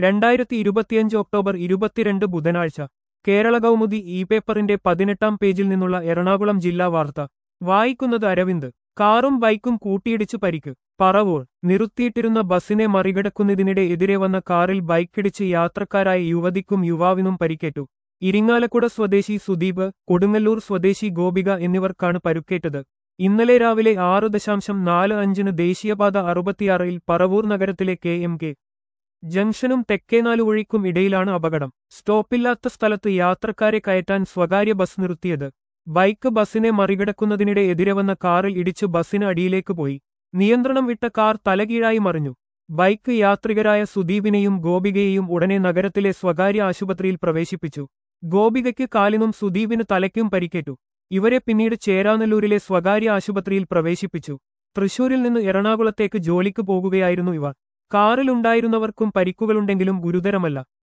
രണ്ടായിരത്തി ഇരുപത്തിയഞ്ച് ഒക്ടോബർ ഇരുപത്തിരണ്ട് ബുധനാഴ്ച കേരള കൗമുദി ഇ പേപ്പറിന്റെ പതിനെട്ടാം പേജിൽ നിന്നുള്ള എറണാകുളം ജില്ലാ വാർത്ത വായിക്കുന്നത് അരവിന്ദ് കാറും ബൈക്കും കൂട്ടിയിടിച്ചു പരിക്ക് പറവൂർ നിർത്തിയിട്ടിരുന്ന ബസിനെ മറികടക്കുന്നതിനിടെ എതിരെ വന്ന കാറിൽ ബൈക്കിടിച്ച് യാത്രക്കാരായ യുവതിക്കും യുവാവിനും പരിക്കേറ്റു ഇരിങ്ങാലക്കുട സ്വദേശി സുദീപ് കൊടുങ്ങല്ലൂർ സ്വദേശി ഗോപിക എന്നിവർക്കാണ് പരുക്കേറ്റത് ഇന്നലെ രാവിലെ ആറ് ദശാംശം നാല് അഞ്ചിന് ദേശീയപാത അറുപത്തിയാറിൽ പറവൂർ നഗരത്തിലെ കെ എം കെ ജംഗ്ഷനും തെക്കേനാലുവഴിക്കും ഇടയിലാണ് അപകടം സ്റ്റോപ്പില്ലാത്ത സ്ഥലത്ത് യാത്രക്കാരെ കയറ്റാൻ സ്വകാര്യ ബസ് നിർത്തിയത് ബൈക്ക് ബസിനെ മറികടക്കുന്നതിനിടെ എതിരെ വന്ന കാറിൽ ഇടിച്ചു ബസിന് അടിയിലേക്ക് പോയി നിയന്ത്രണം വിട്ട കാർ തലകീഴായി മറിഞ്ഞു ബൈക്ക് യാത്രികരായ സുദീപിനെയും ഗോപികയെയും ഉടനെ നഗരത്തിലെ സ്വകാര്യ ആശുപത്രിയിൽ പ്രവേശിപ്പിച്ചു ഗോപികയ്ക്ക് കാലിനും സുദീപിന് തലയ്ക്കും പരിക്കേറ്റു ഇവരെ പിന്നീട് ചേരാനല്ലൂരിലെ സ്വകാര്യ ആശുപത്രിയിൽ പ്രവേശിപ്പിച്ചു തൃശൂരിൽ നിന്ന് എറണാകുളത്തേക്ക് ജോലിക്ക് പോകുകയായിരുന്നു ഇവർ കാറിലുണ്ടായിരുന്നവർക്കും പരിക്കുകളുണ്ടെങ്കിലും ഗുരുതരമല്ല